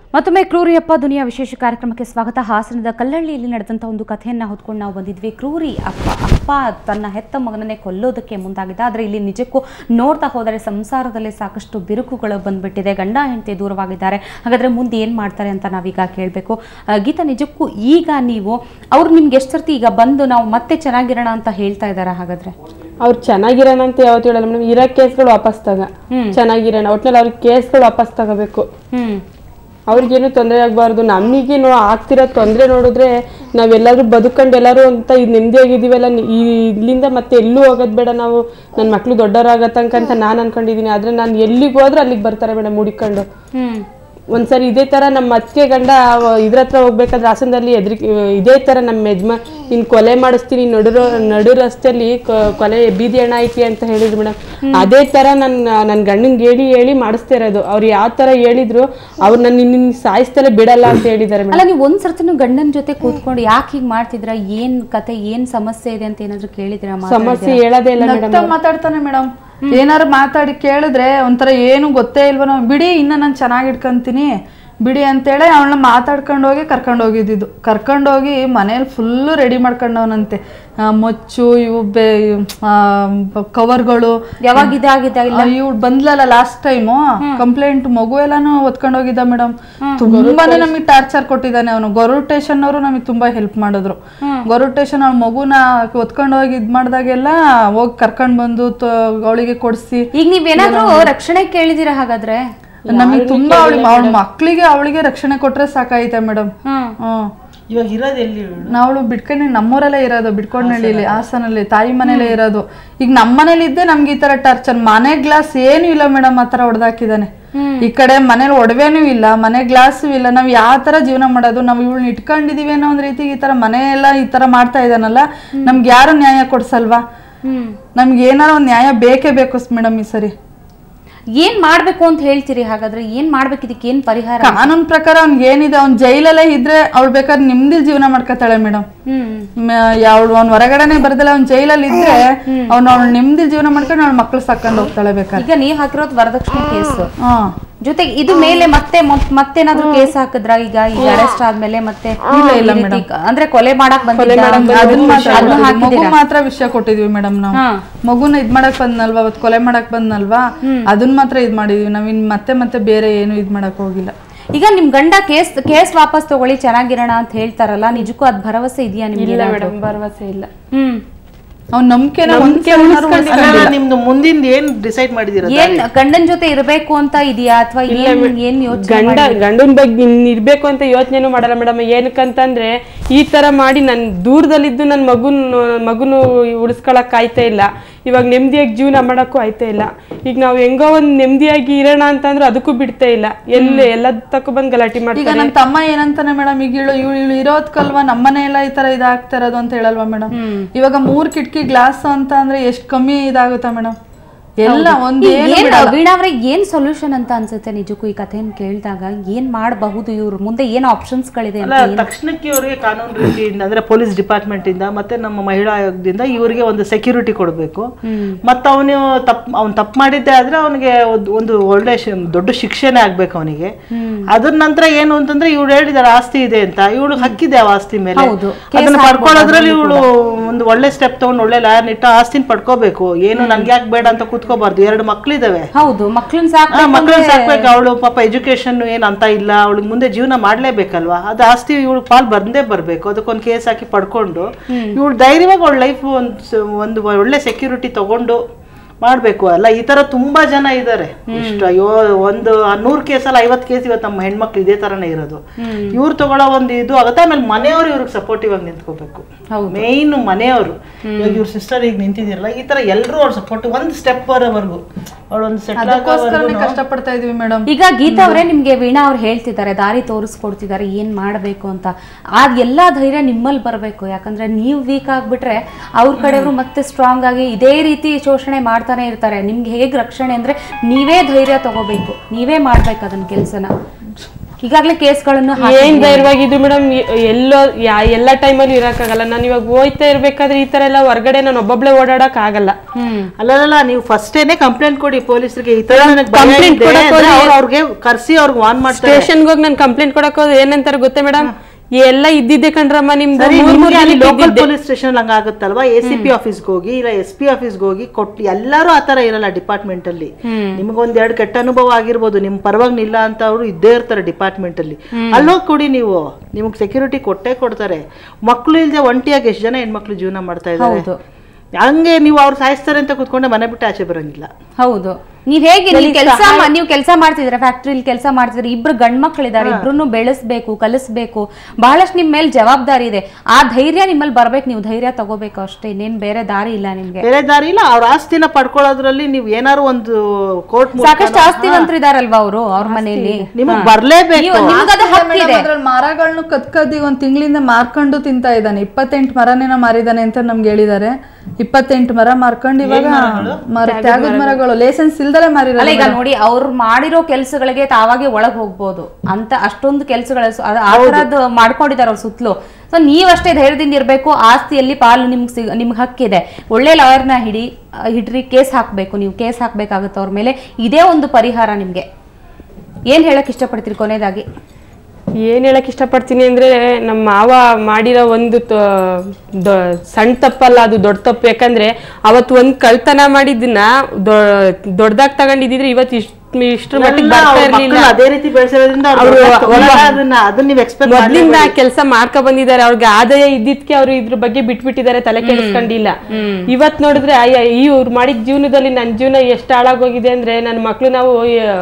ಮತ್ತೊಮ್ಮೆ ಕ್ರೂರಿಯಪ್ಪ ದುನಿಯಾ ವಿಶೇಷ ಕಾರ್ಯಕ್ರಮಕ್ಕೆ ಸ್ವಾಗತ ಹಾಸನದ ಕಲ್ಲಳ್ಳಿಯಲ್ಲಿ ನಡೆದಂಥ ಒಂದು ಕಥೆಯನ್ನು ಹೊತ್ಕೊಂಡು ನಾವು ಬಂದಿದ್ವಿ ಕ್ರೂರಿ ಅಪ್ಪ ಅಪ್ಪ ತನ್ನ ಹೆತ್ತ ಮಗನನ್ನೇ ಕೊಲ್ಲೋದಕ್ಕೆ ಮುಂದಾಗಿದ್ದ ಆದರೆ ಇಲ್ಲಿ ನಿಜಕ್ಕೂ ನೋಡ್ತಾ ಹೋದರೆ ಸಂಸಾರದಲ್ಲಿ ಸಾಕಷ್ಟು ಬಿರುಕುಗಳು ಬಂದ್ಬಿಟ್ಟಿದೆ ಗಂಡ ಹೆಂಡತಿ ದೂರವಾಗಿದ್ದಾರೆ ಹಾಗಾದರೆ ಮುಂದೆ ಏನು ಮಾಡ್ತಾರೆ ಅಂತ ನಾವೀಗ ಕೇಳಬೇಕು ಗೀತಾ ನಿಜಕ್ಕೂ ಈಗ ನೀವು ಅವ್ರು ನಿಮ್ಗೆ ಎಷ್ಟು ಸರ್ತಿ ಈಗ ಬಂದು ನಾವು ಮತ್ತೆ ಚೆನ್ನಾಗಿರೋಣ ಅಂತ ಹೇಳ್ತಾ ಇದ್ದಾರಾ ಹಾಗಾದ್ರೆ ಅವ್ರು ಚೆನ್ನಾಗಿರೋಣ ಅಂತ ಯಾವತ್ತು ಹೇಳಲ್ಲ ಮೇಡಮ್ ಇರೋ ಕೇಸ್ಗಳು ವಾಪಸ್ ತಗ ಚೆನ್ನಾಗಿರೋಣ ಒಟ್ನಲ್ಲಿ ಅವ್ರಿಗೆ ಕೇಸ್ಗಳು ವಾಪಸ್ ತಗೋಬೇಕು ಹ್ಮ್ ಅವ್ರಿಗೇನು ತೊಂದರೆ ಆಗಬಾರ್ದು ನಮಗೇನು ಆಗ್ತಿರೋ ತೊಂದರೆ ನೋಡಿದ್ರೆ ನಾವೆಲ್ಲರೂ ಬದುಕೊಂಡು ಎಲ್ಲರೂ ಅಂತ ಇದು ನೆಮ್ಮದಿಯಾಗಿದ್ದೀವಲ್ಲ ನಿ- ಈ ಇಲ್ಲಿಂದ ಮತ್ತೆ ಎಲ್ಲೂ ಹೋಗೋದು ಬೇಡ ನಾವು ನನ್ನ ಮಕ್ಳು ದೊಡ್ಡವರಾಗೋ ತನಕ ಅಂತ ನಾನು ಅನ್ಕೊಂಡಿದ್ದೀನಿ ಆದ್ರೆ ನಾನು ಎಲ್ಲಿಗೆ ಹೋದ್ರೆ ಅಲ್ಲಿಗೆ ಬರ್ತಾರೆ ಮೇಡಮ್ ಹುಡಿಕೊಂಡು ಹ್ಮ್ ಒಂದ್ಸರಿ ಇದೇ ತರ ನಮ್ಮ ಅತ್ತಿಗೆ ಗಂಡ ಅವ- ಇದ್ರ ಹತ್ರ ಹೋಗ್ಬೇಕಾದ್ರೆ ಹಾಸನದಲ್ಲಿ ಎದ್ರಿ ಇದೇ ತರ ನಮ್ಮ ಯಜಮಾ ಇನ್ ಕೊಲೆ ಮಾಡಿಸ್ತೀನಿ ನಡು ರೋ- ನಡು ರಸ್ತೆಯಲ್ಲಿ ಕೊ- ಕೊಲೆ ಬೀದಿ ಹಣ ಐತಿ ಅಂತ ಹೇಳಿದ್ರು ಮೇಡಮ್ ಅದೇ ತರ ನನ್ನ ನನ್ನ ಗಂಡಂಗೆ ಹೇಳಿ ಹೇಳಿ ಮಾಡಿಸ್ತಾ ಇರೋದು ಅವ್ರು ಯಾವ ತರ ಹೇಳಿದ್ರು ಅವ್ರು ನನ್ನ ನಿನ್ನ ಸಾಯಿಸ್ತಲೇ ಬಿಡಲ್ಲ ಅಂತ ಹೇಳಿದ್ದಾರೆ ಮೇಡಮ್ ಅಲ್ಲ ನೀವು ಒಂದ್ ಸರ್ತಿನೂ ಗಂಡನ ಜೊತೆ ಕೂತ್ಕೊಂಡು ಯಾಕೆ ಹೀಗೆ ಮಾಡ್ತಿದ್ರ ಏನ್ ಕತೆ ಏನ್ ಸಮಸ್ಯೆ ಇದೆ ಅಂತ ಏನಾದ್ರು ಕೇಳಿದಿರಾ ಸಮಸ್ಯೆ ಹೇಳೋದೇ ಇಲ್ಲ ಮೇಡಮ್ ನಗ್ತಾ ಮಾತಾಡ್ತಾನೆ ಮೇಡಮ್ ಏನಾರು ಮಾತಾಡಿ ಕೇಳಿದ್ರೆ ಒಂಥರ ಏನು ಗೊತ್ತೇ ಇಲ್ವ ನಾವು ಬಿಡಿ ಇನ್ನ ನಾನು ಚೆನ್ನಾಗಿ ಇಟ್ಕೊಂತೀನಿ ಬಿಡಿ ಅಂತೇಳಿ ಅವಳನ್ನ ಮಾತಾಡ್ಕೊಂಡು ಹೋಗಿ ಕರ್ಕೊಂಡು ಹೋಗಿದ್ದಿದ್ದು ಕರ್ಕೊಂಡು ಹೋಗಿ ಮನೇಲಿ ಫುಲ್ಲು ರೆಡಿ ಮಾಡ್ಕೊಂಡವನಂತೆ ಆ, ಮೊಚ್ಚು ಇವು ಬೇ ಕವರ್ಗಳು ಯಾವಾಗ ಇದಾಗಿದೆ ಇಲ್ಲ ಇವ್ಳು ಬಂದ್ಲಲ್ಲ ಲಾಸ್ಟ್ ಟೈಮು ಕಂಪ್ಲೇಂಟ್ ಮಗು ಎಲ್ಲಾನು ಹೊತ್ಕೊಂಡು ಹೋಗಿದ್ದ ಮೇಡಮ್ ತುಂಬಾನೇ ನಮಗೆ ಟಾರ್ಚರ್ ಕೊಟ್ಟಿದ್ದಾನೆ ಅವನು ಗರುಡ್ ಸ್ಟೇಷನ್ ಅವರು ನಮಗೆ ತುಂಬಾ ಹೆಲ್ಪ್ ಮಾಡಿದ್ರು ಗರುಡ್ ಸ್ಟೇಷನ್ ಅವ್ಳ ಮಗುನ ಹೊತ್ಕೊಂಡು ಹೋಗಿ ಇದ್ ಮಾಡ್ದಾಗೆಲ್ಲ ಹೋಗಿ ಕರ್ಕೊಂಡ್ ಬಂದು ಅವಳಿಗೆ ಕೊಡ್ಸಿ ಈಗ ನೀವೇನಾದ್ರೂ ರಕ್ಷಣೆ ಕೇಳಿದಿರಾ ಹಾಗಾದ್ರೆ ನಮಗೆ ತುಂಬಾ ಅವಳಿಗೆ ಅವಳ ಮಕ್ಳಿಗೆ ಅವಳಿಗೆ ರಕ್ಷಣೆ ಕೊಟ್ರೆ ಸಾಕಾಯ್ತೆ ಮೇಡಮ್ ಹ್ಮ್ ಹ್ಮ್ ಇವಾಗ ಇರೋದು ಎಲ್ಲಿ ಇವಳು? ನಾವಳು ಬಿಟ್ಕೊಂಡು ನಮ್ಮೂರಲ್ಲೇ ಇರೋದು ಬಿಟ್ಕೊಂಡಳ್ಳಿಲಿ ಹಾಸನಲ್ಲಿ ತಾಯಿ ಮನೇಲೇ ಇರೋದು ಈಗ ನಮ್ಮ ಮನೇಲಿ ಇದ್ದೆ ನಮ್ಗೆ ಈ ತರ ಟಾರ್ಚರ್ ಮನೆ ಗ್ಲಾಸ್ ಏನು ಇಲ್ಲ ಮೇಡಮ್ ಆ ತರ ಹೊಡೆದಾಕಿದಾನೆ ಈ ಕಡೆ ಮನೇಲಿ ಒಡವೆನೂ ಇಲ್ಲ ಮನೆ ಗ್ಲಾಸು ಇಲ್ಲ ನಾವ್ ಯಾವ ತರ ಜೀವನ ಮಾಡೋದು ನಾವ್ ಇವಳನ್ನ ಇಟ್ಕೊಂಡಿದೀವಿ ಅನ್ನೋ ಒಂದ್ ರೀತಿ ಈ ತರ ಮನೆ ಎಲ್ಲ ಈ ತರ ಮಾಡ್ತಾ ಇದಾನಲ್ಲ ನಮ್ಗೆ ಯಾರು ನ್ಯಾಯ ಕೊಡ್ಸಲ್ವಾ ಹ್ಮ್ ನಮ್ಗೆ ಏನಾರ ಒಂದ್ ನ್ಯಾಯ ಬೇಕೇ ಬೇಕು ಮೇಡಮ್ ಈ ಸರಿ ಏನ್ ಮಾಡ್ಬೇಕು ಅಂತ ಹೇಳ್ತೀರಿ ಹಾಗಾದ್ರೆ ಏನ್ ಮಾಡ್ಬೇಕು ಇದಕ್ಕೆ ಏನ್ ಪರಿಹಾರ ಕಾನೂನ್ ಪ್ರಕಾರ ಅವ್ನ್ಗೆ ಏನಿದೆ ಅವ್ನ್ ಜೈಲಲ್ಲೇ ಇದ್ರೆ ಅವ್ಳು ಬೇಕಾದ್ರೆ ನಿಮ್ದಿಲ್ ಜೀವನ ಮಾಡ್ಕೊತಾಳೆ ಮೇಡಮ್ ಹ್ಮ್ ಅವಳು ಅವ್ನ ಹೊರಗಡೆನೆ ಬರ್ದಲ್ಲ ಅವ್ನ ಜೈಲಲ್ಲಿ ಇದ್ರೆ ಅವ್ನ ಅವ್ಳ ನೆಮ್ಮದಿ ಜೀವನ ಮಾಡ್ಕೊಂಡು ಅವ್ಳ ಮಕ್ಳು ಸಾಕೊಂಡು ಹೋಗ್ತಾಳೆ ಬೇಕಾದ್ರೆ ಈಗ ನೀವ್ ಹಾಕಿರೋದು ವರದಕ್ಷಿಣೆ ಕೇಸ್ ಹಾ ಜೊತೆಗೆ ಇದು ಮೇಲೆ ಮತ್ತೆ ಮೊತ್- ಮತ್ತೇನಾದ್ರೂ ಕೇಸ್ ಹಾಕಿದ್ರ ಈಗ ಈಗ ಅರೆಸ್ಟ್ ಆದ್ಮೇಲೆ ಮತ್ತೆ ಈ ರೀತಿ ಕ- ಅಂದ್ರೆ ಕೊಲೆ ಮಾಡಕ್ ಬಂದಿದ್ದ ಅದನ್ನ ಮಾತ್ರ ಅದನ್ನ ಕೊಟ್ಟಿದ್ವಿ. ಮಗು ಹಾಕಿದ್ದೀರಾ? ಮಾತ್ರ ವಿಷಯ ಕೊಟ್ಟಿದ್ವಿ ಮೇಡಮ್ ನಾವು ಹಾ. ಮಗುನ ಇದ್ ಮಾಡಕ್ ಬಂದ್ನಲ್ವಾ ಅವತ್ ಕೊಲೆ ಮಾಡಕ್ ಬಂದ್ನಲ್ವಾ ಅದನ್ನ ಮಾತ್ರ ಇದ್ ಮಾಡಿದ್ವಿ ನಾವ್ ಇನ್ ಮತ್ತೆ ಮತ್ತೆ ಬೇರೆ ಏನು ಇದ್ ಮಾಡಕ್ ಹೋಗಿಲ್ಲ ಈಗ ನಿಮ್ ಗಂಡ ಕೇಸ್ ಕೇಸ್ ವಾಪಸ್ ತಗೊಳ್ಳಿ ಚೆನ್ನಾಗಿರೋಣ ಅಂತ ಹೇಳ್ತಾರಲ್ಲ ನಿಜಕ್ಕೂ ಅದ್ ಭರವಸೆ ಇದೆಯಾ ನಿಮ್ಗೆ ಇಲ್ಲ ಮೇಡಮ್ ಭರವಸೆ ಇಲ್ಲ ಹ್ಮ್ ಅವ್ನ ನಂಬಿಕೆನ ಒಂದ್ಸಲ ಅಲ್ಲ, ನಿಮ್ದು ಮುಂದಿನ ಏನ್ ಡಿಸೈಡ್ ಮಾಡಿದೀರ ಏನ್ ಗಂಡನ್ ಜೊತೆ ಇರ್ಬೇಕು ಅಂತ ಇದೆಯಾ ಅಥವಾ ಏನ್ ಏನ್ ಯೋಚನೆ ಗಂಡ ಗಂಡನ ಬಗ್ಗೆ ಇನ್ ಇರ್ಬೇಕು ಅಂತ ಯೋಚನೆನೂ ಮಾಡಲ್ಲ ಮೇಡಮ್ ಏನಕ್ಕಂತಂದ್ರೆ ಈ ತರ ಮಾಡಿ ನನ್ ದೂರದಲ್ಲಿದ್ದು ನನ್ನ ಮಗುನ್ ಮಗುನು ಉಳಿಸ್ಕೊಳಕ್ ಆಯ್ತಾ ಇಲ್ಲ ಇವಾಗ ನೆಮ್ಮದಿಯಾಗಿ ಜೀವನ ಮಾಡಕ್ಕೂ ಆಯ್ತಾ ಇಲ್ಲ ಈಗ ನಾವು ಹೆಂಗೋ ಒಂದ್ ನೆಮ್ಮದಿಯಾಗಿ ಇರೋಣ ಅಂತಂದ್ರೆ ಅದಕ್ಕೂ ಬಿಡ್ತಾ ಇಲ್ಲ ಎಲ್ಲಿ ಎಲ್ಲ ತಕೊ ಬಂದ್ ಗಲಾಟೆ ಈಗ ಮಾಡ್ತಾರೆ ನನ್ ತಮ್ಮ ಏನಂತಾನೆ ಮೇಡಮ್ ಈಗ ಇವಳು ಇವಳು ಇವಳು ಇರೋದ್ಕಲ್ವಾ ನಮ್ಮನೆ ಎಲ್ಲ ಈ ತರ ಇದಾಗ್ತಾ ಇರೋದು ಅಂತ ಹೇಳಲ್ವಾ ಮೇಡಮ್ ಇವಾಗ ಮೂರ್ ಕಿಟಕಿ ಗ್ಲಾಸ್ ಅಂತ ಅಂದ್ರೆ ಎಷ್ಟ್ ಕಮ್ಮಿ ಇದಾಗುತ್ತಾ ಮೇಡಮ್ ಎಲ್ಲ ಒಂದ್ ಈಗ ಏನು ಏನ್ ಬಿಡಲ್ಲ. ವೀಣಾ ಅವ್ರೆ ಏನ್ ಸೊಲ್ಯೂಷನ್ ಅಂತ ಅನ್ಸುತ್ತೆ ನಿಜಕ್ಕೂ ಈ ಕಥೆಯನ್ನು ಕೇಳಿದಾಗ ಏನ್ ಮಾಡಬಹುದು ಇವ್ರು ಮುಂದೆ ಏನ್ ಆಪ್ಷನ್ಸ್ ಗಳಿದೆ ಅಲ್ಲ ತಕ್ಷಣಕ್ಕೆ ಇವರಿಗೆ ಕಾನೂನು ರೀತಿಯಿಂದ ಅಂದ್ರೆ ಪೊಲೀಸ್ ಡಿಪಾರ್ಟ್ಮೆಂಟ್ ಇಂದ ಮತ್ತೆ ನಮ್ಮ ಮಹಿಳಾ ಆಯೋಗದಿಂದ ಇವರಿಗೆ ಒಂದು ಸೆಕ್ಯೂರಿಟಿ ಕೊಡಬೇಕು ಮತ್ತೆ ಅವನು ತಪ್ಪು ಅವ್ನು ತಪ್ಪು ಮಾಡಿದ್ದೆ ಆದ್ರೆ ಅವನಿಗೆ ಒಂದು ಒಳ್ಳೆ ಶಿ- ದೊಡ್ಡ ಶಿಕ್ಷೆನೇ ಆಗ್ಬೇಕು ಅವನಿಗೆ ಅದ್ರ ನಂತರ ಏನು ಅಂತಂದ್ರೆ ಇವಳು ಹೇಳಿದಾರೆ ಆಸ್ತಿ ಇದೆ ಅಂತ ಇವಳು ಹಕ್ಕಿದೆ ಆ ಆಸ್ತಿ ಮೇಲೆ ಹೌದು. ಅದನ್ನ ಪಡ್ಕೊಳ್ಳೋದ್ರಲ್ಲಿ ಇವಳು ಒಂದು ಒಳ್ಳೆ ಸ್ಟೆಪ್ ತಗೊಂಡು ಒಳ್ಳೆ ಲಾಯರ್ ಇಟ್ಟು ಆಸ್ತಿನ ಪಡ್ಕೋಬೇಕು ಏನು ನನ್ಗೆ ಯಾಕೆ ಬೇಡ ಅಂತ ಕೂತ್ಕೋಬಾರ್ದು ಎರಡು ಮಕ್ಳಿದಾವೆ ಹೌದು ಮಕ್ಳನ್ ಸಾಕ್ ಮಕ್ಕಳನ್ನ ಸಾಕ್ಬೇಕು ಅವಳು ಪಾಪ ಎಜುಕೇಶನ್ ಏನ್ ಅಂತ ಇಲ್ಲ ಅವಳಿಗೆ ಮುಂದೆ ಜೀವನ ಮಾಡ್ಲೇಬೇಕಲ್ವಾ ಅದು ಆಸ್ತಿ ಇವಳು ಪಾಲ್ ಬಂದೇ ಬರ್ಬೇಕು ಅದಕ್ಕೊಂದು ಕೇಸ್ ಹಾಕಿ ಪಡ್ಕೊಂಡು ಇವಳು ಧೈರ್ಯವಾಗಿ ಅವಳ ಲೈಫ್ ಒಂದು ಸ- ಒಂದು ಒಳ್ಳೆ ಸೆಕ್ಯೂರಿಟಿ ತಗೊಂಡು ಮಾಡ್ಬೇಕು ಅಲ್ಲ ಈ ತರ ತುಂಬಾ ಜನ ಇದ್ದಾರೆ ಇಷ್ಟು ಅಯ್ಯೋ ಒಂದು ನೂರ್ ಕೇಸಲ್ಲಿ ಐವತ್ತು ಕೇಸ್ ಇವತ್ತು ನಮ್ಮ ಹೆಣ್ಮಕ್ಳು ಇದೇ ತರನೇ ಇರೋದು ಇವ್ರು ತಗೊಳ್ಳೋ ಒಂದು ಇದು ಆಗುತ್ತೆ ಆಮೇಲೆ ಮನೆಯವರು ಇವ್ರಿಗೆ ಸಪೋರ್ಟಿವ್ ಆಗಿ ನಿಂತ್ಕೋಬೇಕು ಮೇಯ್ನ್ ಮನೆಯವರು ಇವಾಗ ಇವ್ರ ಸಿಸ್ಟರ್ ಈಗ ನಿಂತಿದ್ದೀರಲ್ಲ ಈ ತರ ಎಲ್ಲರೂ ಅವ್ರ ಸಪೋರ್ಟ್ ಒಂದು ಸ್ಟೆಪ್ ಬರೋವರೆಗೂ ಅವಳೊಂದು ಸೆಟ್ಲ್ ಅದಕ್ಕೋಸ್ಕರನೇ ಕಷ್ಟಪಡ್ತಾ ಇದೀವಿ ಮೇಡಮ್ ಈಗ ಗೀತಾ ಅವರೇ ನಿಮ್ಗೆ ವೀಣಾ ಅವ್ರು ಹೇಳ್ತಿದ್ದಾರೆ ದಾರಿ ತೋರಿಸ್ಕೊಡ್ತಿದ್ದಾರೆ ಏನ್ ಮಾಡ್ಬೇಕು ಅಂತ ಆ ಎಲ್ಲಾ ಧೈರ್ಯ ನಿಮ್ಮಲ್ಲಿ ಬರಬೇಕು ಯಾಕಂದ್ರೆ ನೀವು ವೀಕ್ ಆಗ್ಬಿಟ್ರೆ ಅವ್ರ ಕಡೆಯವರು ಮತ್ತೆ ಸ್ಟ್ರಾಂಗ್ ಆಗಿ ಇದೇ ರೀತಿ ಶೋಷಣೆ ಮಾಡ್ತಾನೆ ಇರ್ತಾರೆ ನಿಮ್ಗೆ ಹೇಗ್ ರಕ್ಷಣೆ ಅಂದ್ರೆ ನೀವೇ ಧೈರ್ಯ ತಗೋಬೇಕು ನೀವೇ ಮಾಡ್ಬೇಕು ಅದನ್ನ ಕೆಲ್ಸನ ಈಗಾಗಲೇ ಕೇಸ್ಗಳನ್ನು ಏನ್ ಧೈರ್ಯವಾಗಿದ್ರು ಮೇಡಮ್ ಎಲ್ಲೋ ಯಾ- ಎಲ್ಲ ಟೈಮಲ್ಲಿ ಇರಕ್ಕಾಗಲ್ಲ ನಾನು ಇವಾಗ ಹೋಯ್ತಾ ಇರ್ಬೇಕಾದ್ರೆ ಈ ತರ ಎಲ್ಲ ಹೊರಗಡೆ ನಾನು ಒಬ್ಬೊಬ್ಳೆ ಓಡಾಡಕ್ ಆಗಲ್ಲ ಹ್ಮ್ ಅಲ್ಲಲ್ಲ ನೀವು ಫಸ್ಟೇನೆ ಕಂಪ್ಲೇಂಟ್ ಕೊಡಿ ಪೊಲೀಸರಿಗೆ ಈ ತರ ನನಗೆ ಭಯ Complaint ಇದೆ ಕೊಡಕ್ ಅಂದ್ರೆ ಹೋದ್ರೆ- ಅವ್ರು ಅವ್ರಿಗೆ ಕರ್ಸಿ ಅವ್ರಿಗೆ ವಾನ್ ಮಾಡ್ತಾರೆ ಸ್ಟೇಷನ್ಗೆ ಹೋಗಿ ನಾನು ಕಂಪ್ಲೇಂಟ್ ಕೊಡಕ್ ಹೋದ್ರೆ ಏನಂತಾರೆ ಗೊತ್ತಾ ಮೇಡಮ್ ಎಲ್ಲ ಇದ್ದಿದ್ದೆ ಕಣ್ರಮ್ಮ ನಿಮ್ದು ಸರಿ ಮೂರ್ ಮೂರ್ ನಿಮ್ಗೆ ಅಲ್ಲಿ ಜನಕ್ಕೆ ಲೋಕಲ್ ಇದ್ದಿದ್ದೆ. ಪೊಲೀಸ್ ಸ್ಟೇಷನ್ ಹಂಗ ಆಗುತ್ತಲ್ವಾ ಎ ಸಿ ಪಿ ಆಫೀಸ್ಗೆ ಹೋಗಿ ಇಲ್ಲ ಎಸ್ ಪಿ ಆಫೀಸ್ಗೆ ಹೋಗಿ ಕೊಟ್ಟು ಎಲ್ಲರೂ ಆತರ ಇರಲ್ಲ ಡಿಪಾರ್ಟ್ಮೆಂಟ್ ಅಲ್ಲಿ ನಿಮ್ಗೊಂದ್ ಎರಡು ಕೆಟ್ಟ ಅನುಭವ ಆಗಿರ್ಬೋದು ನಿಮ್ ಪರವಾಗಿ ನಿಲ್ಲ ಅಂತ ಅವರು ಇದ್ದೇ ಇರ್ತಾರೆ ಡಿಪಾರ್ಟ್ಮೆಂಟ್ ಅಲ್ಲಿ ಅಲ್ಲೋಗಿ ಕೊಡಿ ನೀವು ನಿಮ್ಗೆ ಸೆಕ್ಯೂರಿಟಿ ಕೊಟ್ಟೇ ಕೊಡ್ತಾರೆ ಮಕ್ಳು ಇಲ್ದೆ ಒಂಟಿಯಾಗಿ ಎಷ್ಟು ಜನ ಹೆಣ್ಮಕ್ಳು ಜೀವನ ಮಾಡ್ತಾ ಇದ್ದಾರೆ ಹೌದು ಹಂಗೆ ನೀವು ಅವ್ರು ಸಾಯಿಸ್ತಾರೆ ಅಂತ ಕೂತ್ಕೊಂಡೆ ಮನೆ ಬಿಟ್ಟು ಆಚೆ ಬರಂಗಿಲ್ಲ ಹೌದು ನೀವ್ ಹೇಗೆ ನೀವು ಕೆಲಸ ನೀವು ಕೆಲಸ ಮಾಡ್ತಿದ್ರ ಫ್ಯಾಕ್ಟ್ರಿಲಿ ಕೆಲಸ ಮಾಡ್ತಿದ್ರೆ ಇಬ್ರು ಗಂಡ್ಮಕ್ಳಿದಾರೆ ಇಬ್ರು ಬೆಳೆಸ್ಬೇಕು ಕಲಿಸ್ಬೇಕು ಬಹಳಷ್ಟು ನಿಮ್ ಮೇಲೆ ಜವಾಬ್ದಾರಿ ಇದೆ ಆ ಧೈರ್ಯ ನಿಮ್ಮಲ್ಲಿ ಬರ್ಬೇಕು ನೀವು ಧೈರ್ಯ ತಗೋಬೇಕು ಅಷ್ಟೇ ಇನ್ನೇನ್ ಬೇರೆ ದಾರಿ ಇಲ್ಲ ನಿಮ್ಗೆ ಬೇರೆ ದಾರಿ ಇಲ್ಲ ಅವ್ರ ಆಸ್ತಿನ ಪಡ್ಕೊಳ್ಳೋದ್ರಲ್ಲಿ ನೀವು ಏನಾರು ಒಂದು ಕೋರ್ಟ್ ಸಾಕಷ್ಟು ಆಸ್ತಿವಂತರಿದಾರಲ್ವಾ ಅವರು ಅವ್ರ ಮನೆಯಲ್ಲಿ ನಿಮಗ್ ಬರ್ಲೇಬೇಕು ನೀವು ನಿಮ್ಗದು ಹಕ್ಕಿದೆ ಅದ್ರಲ್ಲಿ ಮರಗಳನ್ನ ಕದ್ಕದ್ದಿ ಒಂದ್ ತಿಂಗಳಿಂದ ಮಾರ್ಕೊಂಡು ತಿಂತಾ ಇದ್ದಾನೆ ಇಪ್ಪತ್ತೆಂಟು ಮರನೇನ ಮಾರಿದಾನೆ ಅಂತ ನಮ್ಗೆ ಹೇಳಿದ್ದಾರೆ ಇಪ್ಪತ್ತೆಂಟು ಮರ ಮಾರ್ಕೊಂಡು ಇವಾಗ ಮರ ತ್ಯಾಗದ ಮರಗಳು ಲೈಸೆನ್ಸ್ ಇಲ್ದಲೆ ಮಾರಿರೋ ಅಲ್ಲ ಈಗ ನೋಡಿ ಅವ್ರು ಮಾಡಿರೋ ಕೆಲಸಗಳಿಗೆ ತಾವಾಗೆ ಒಳಗ್ ಹೋಗ್ಬೋದು ಅಂತ ಅಷ್ಟೊಂದು ಕೆಲಸಗಳ ಆ ತರದ್ದು ಮಾಡ್ಕೊಂಡಿದ್ದಾರೆ ಅವ್ರ ಸುತ್ತಲೂ ಸೊ ನೀವಷ್ಟೇ ಧೈರ್ಯದಿಂದ ಇರಬೇಕು ಆಸ್ತಿಯಲ್ಲಿ ಪಾಲು ನಿಮ್ಗೆ ಸಿಗ ನಿಮ್ಗೆ ಹಕ್ಕಿದೆ ಒಳ್ಳೆ ಲಾಯರ್ನ ಹಿಡಿ ಆ, ಹಿಡ್ರಿ ಕೇಸ್ ಹಾಕ್ಬೇಕು ನೀವು ಕೇಸ್ ಹಾಕ್ಬೇಕಾಗುತ್ತೆ ಅವ್ರ ಮೇಲೆ ಇದೇ ಒಂದು ಪರಿಹಾರ ನಿಮ್ಗೆ ಏನ್ ಹೇಳಕ್ ಇಷ್ಟಪಡ್ತೀರಿ ಕೊನೆಯದಾಗಿ ಏನ್ ಹೇಳಕ್ ಇಷ್ಟಪಡ್ತೀನಿ ಅಂದ್ರೆ ನಮ್ಮ ಮಾವ ಮಾಡಿರೋ ಒಂದು ತ- ದೊ- ಸಣ್ಣ ತಪ್ಪಲ್ಲ ಅದು ದೊಡ್ಡ ತಪ್ಪು ಯಾಕಂದ್ರೆ ಅವತ್ತು ಒಂದ್ ಕಳ್ತನ ಮಾಡಿದ್ದನ್ನ ದೊಡ್ಡದಾಗ್ ತಗೊಂಡಿದ್ರೆ ಇವತ್ತು ಇಷ್ಟ ಇಷ್ಟ್ರ ಮಟ್ಟಿಗೆ ಎಲ್ಲ ಬರ್ತಾ ಅವ್ರ ಇರ್ಲಿಲ್ಲ ಮಕ್ಳು ಅದೇ ರೀತಿ ಬೆಳೆಸಿರೋದ್ರಿಂದ ಅವ್ರು ಒಬ್ಬ- ಅದನ್ನ ಅದನ್ನ ನೀವು ಎಕ್ಸ್ಪೆಕ್ಟ್ ಮೊದ್ಲಿಂದ ಕೆಲಸ ಮಾಡ್ಕೊ ಬಂದಿದ್ದಾರೆ ಅವ್ರಿಗೆ ಆದಾಯ ಇದ್ದಿದ್ಕೆ ಅವ್ರು ಇದ್ರ ಬಗ್ಗೆ ಬಿಟ್ಬಿಟ್ಟಿದ್ದಾರೆ ತಲೆ ಕೆಡಿಸ್ಕೊಂಡಿಲ್ಲ ಇವತ್ ನೋಡಿದ್ರೆ ಅಯ್ಯ ಇವ್ರು ಮಾಡಿದ ಜೀವನದಲ್ಲಿ ನನ್ನ ಜೀವನ ಎಷ್ಟು ಹಾಳಾಗೋಗಿದೆ ಅಂದ್ರೆ ನನ್ನ ಮಕ್ಳು ನಾವು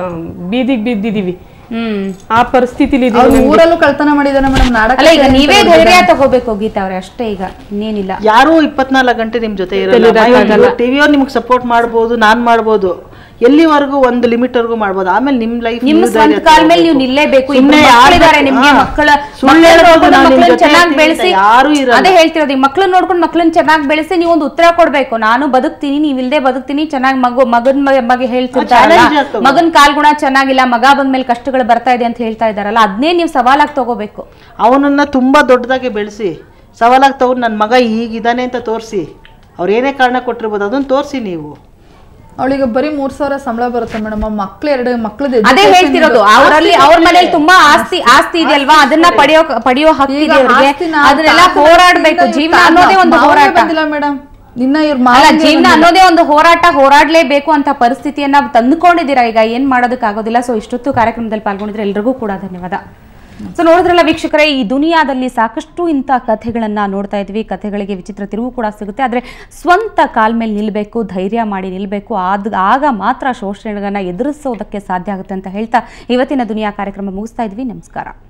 ಬೀದಿಗೆ ಬಿದ್ದಿದೀವಿ ಹ್ಮ್ ಆ ಪರಿಸ್ಥಿತಿಲಿ ಇದೀವಿ ಅವ್ರು ಊರಲ್ಲೂ ಕಳ್ತನ ಮಾಡಿದಾನೆ ಮೇಡಮ್ ನಾಡಕ ಅಲ್ಲ ಈಗ ನೀವೇ ಧೈರ್ಯ ತಗೋಬೇಕು ಗೀತಾ ಅವ್ರೆ ಅಷ್ಟೇ ಈಗ ಇನ್ನೇನಿಲ್ಲ ಯಾರು ಇಪ್ಪತ್ನಾಲ್ಕು ಗಂಟೆ ನಿಮ್ ಜೊತೆ ಇರಲ್ಲ ಟಿವಿಯವ್ರು ನಿಮ್ಗೆ ಸಪೋರ್ಟ್ ಮಾಡ್ಬೋದು ನಾನ್ ಮಾಡ್ಬೋದು ಎಲ್ಲಿವರೆಗೂ ಒಂದು ಲಿಮಿಟ್ ವರೆಗೂ ಮಾಡ್ಬೋದು ಆಮೇಲೆ ನಿಮ್ ಲೈಫ್ ನಿಮ್ಮ ಸ್ವಂತ ಕಾಲ ಮೇಲೆ ನೀವು ನಿಲ್ಲೇಬೇಕು ಇಬ್ರು ಮಕ್ಕಳಿದ್ದಾರೆ ನಿಮ್ಗೆ ಮಕ್ಕಳ ಸುಳ್ಳು ಹೇಳ್ಬೋದು ನಾವು ನಿಮ್ ಜೊತೆ ಚೆನ್ನಾಗಿ ಇರ್ತೀವಿ ಅಂತ ಬೆಳೆಸಿ ಯಾರೂ ಇರಲ್ಲ. ಅದೇ ಹೇಳ್ತಿರೋದು ಈ ಮಕ್ಳನ್ನ ನೋಡ್ಕೊಂಡು ಮಕ್ಳನ್ನ ಚೆನ್ನಾಗಿ ಬೆಳೆಸಿ ನೀವು ಒಂದು ಉತ್ತರ ಕೊಡ್ಬೇಕು ನಾನು ಬದುಕ್ತೀನಿ ನೀವ್ ಇಲ್ದೇ ಬದುಕ್ತೀನಿ ಚೆನ್ನಾಗಿ ಮಗು ಮಗನ್ ಮ- ಬಗ್ಗೆ ಹೇಳ್ತಿರ್ತಾರಲ್ಲ challenge ಆಗ್ತವೆ. ಮಗನ್ ಕಾಲ್ಗುಣ ಚೆನ್ನಾಗಿಲ್ಲ ಮಗ ಬಂದ್ಮೇಲೆ ಕಷ್ಟಗಳು ಬರ್ತಾ ಇದೆ ಅಂತ ಹೇಳ್ತಾ ಇದಾರಲ್ಲ ಅದನ್ನೇ ನೀವು ಸವಾಲಾಗಿ ತಗೋಬೇಕು ಅವನನ್ನ ತುಂಬಾ ದೊಡ್ಡದಾಗಿ ಬೆಳೆಸಿ ಸವಾಲಾಗಿ ತಗೊಂಡು ನನ್ನ ಮಗ ಈಗಿದಾನೆ ಅಂತ ತೋರಿಸಿ ಅವ್ರು ಏನೇ ಕಾರಣ ಕೊಟ್ಟಿರ್ಬೋದು ಅದನ್ನ ತೋರಿಸಿ ನೀವು ಅವಳಿಗೆ ಬರೀ ಮೂರ್ ಸಾವಿರ ಸಂಬಳ ಬರುತ್ತೆ ಮೇಡಮ್ ಮಕ್ಳು ಎರಡು ಮಕ್ಳದ್ದು ಅದೇ ಹೇಳ್ತಿರೋದು ಅವರಲ್ಲಿ ಅವ್ರ ಮನೇಲಿ ತುಂಬಾ ಆಸ್ತಿ ಆಸ್ತಿ ಇದೆಯಲ್ವಾ ಅದನ್ನ ಪಡೆಯೋ ಪಡೆಯೋ ಹಕ್ಕಿದೆ ಅವ್ರಿಗೆ ಅದನ್ನೆಲ್ಲ ಹೋರಾಡ್ಬೇಕು ಜೀವನ ಅನ್ನೋದೇ ಒಂದು ಹೋರಾಟ ಬಂದಿಲ್ಲ ಮೇಡಮ್ ಇನ್ನ ಇವ್ರ ಅಲ್ಲ ಮಾವ ಜೀವನ ಅನ್ನೋದೇ ಒಂದು ಹೋರಾಟ ಹೋರಾಡ್ಲೇಬೇಕು ಅಂತ ಪರಿಸ್ಥಿತಿಯನ್ನ ತಂದುಕೊಂಡಿದ್ದೀರಾ ಈಗ ಏನ್ ಮಾಡೋದಕ್ಕಾಗೋದಿಲ್ಲ ಸೊ ಇಷ್ಟೊತ್ತು ಕಾರ್ಯಕ್ರಮದಲ್ಲಿ ಪಾಲ್ಗೊಂಡಿದ್ರೆ ಎಲ್ರಿಗೂ ಕೂಡ ಧನ್ಯವಾದ ಸೊ ನೋಡಿದ್ರಲ್ಲ ವೀಕ್ಷಕರೇ ಈ ದುನಿಯಾದಲ್ಲಿ ಸಾಕಷ್ಟು ಇಂಥ ಕಥೆಗಳನ್ನ ನೋಡ್ತಾ ಇದ್ವಿ ಕಥೆಗಳಿಗೆ ವಿಚಿತ್ರ ತಿರುವು ಕೂಡ ಸಿಗುತ್ತೆ ಆದ್ರೆ ಸ್ವಂತ ಕಾಲ್ ಮೇಲೆ ನಿಲ್ಬೇಕು ಧೈರ್ಯ ಮಾಡಿ ನಿಲ್ಬೇಕು ಆದ ಆಗ ಮಾತ್ರ ಶೋಷಣೆಗಳನ್ನ ಎದುರಿಸೋದಕ್ಕೆ ಸಾಧ್ಯ ಆಗುತ್ತೆ ಅಂತ ಹೇಳ್ತಾ ಇವತ್ತಿನ ದುನಿಯಾ ಕಾರ್ಯಕ್ರಮ ಮುಗಿಸ್ತಾ ಇದ್ವಿ ನಮಸ್ಕಾರ